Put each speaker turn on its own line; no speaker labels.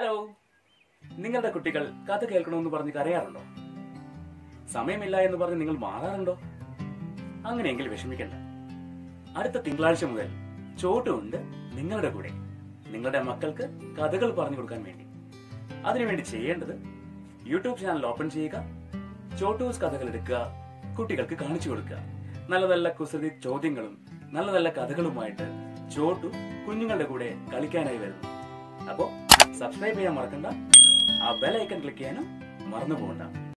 hello നിങ്ങളുടെ കുട്ടികൾ കഥ കേൾക്കണമെന്ന് പറഞ്ഞ് കരയാറുണ്ടോ സമയമില്ല എന്ന് പറഞ്ഞ് നിങ്ങൾ മാറാറുണ്ടോ അങ്ങനെയെങ്കിൽ വിഷമിക്കണ്ട അടുത്ത തിങ്കളാഴ്ച മുതൽ ചോട്ടുമുണ്ട് നിങ്ങളുടെ കൂടെ നിങ്ങളുടെ മക്കൾക്ക് കഥകൾ പറഞ്ഞു കൊടുക്കാൻ വേണ്ടി അതിനുവേണ്ടി ചെയ്യേണ്ടത് യൂട്യൂബ് ചാനൽ ഓപ്പൺ ചെയ്യുക ചോട്ടൂസ് കഥകൾ എടുക്കുക കുട്ടികൾക്ക് കാണിച്ചു കൊടുക്കുക നല്ല നല്ല കുസൃതി ചോദ്യങ്ങളും നല്ല നല്ല കഥകളുമായിട്ട് ചോട്ടു കുഞ്ഞുങ്ങളുടെ കൂടെ കളിക്കാനായി വരുന്നു അപ്പോ സബ്സ്ക്രൈബ് ചെയ്യാൻ മറക്കണ്ട ആ ബെൽ ഐക്കൺ ക്ലിക്ക് ചെയ്യാനും മറന്നു പോകണ്ട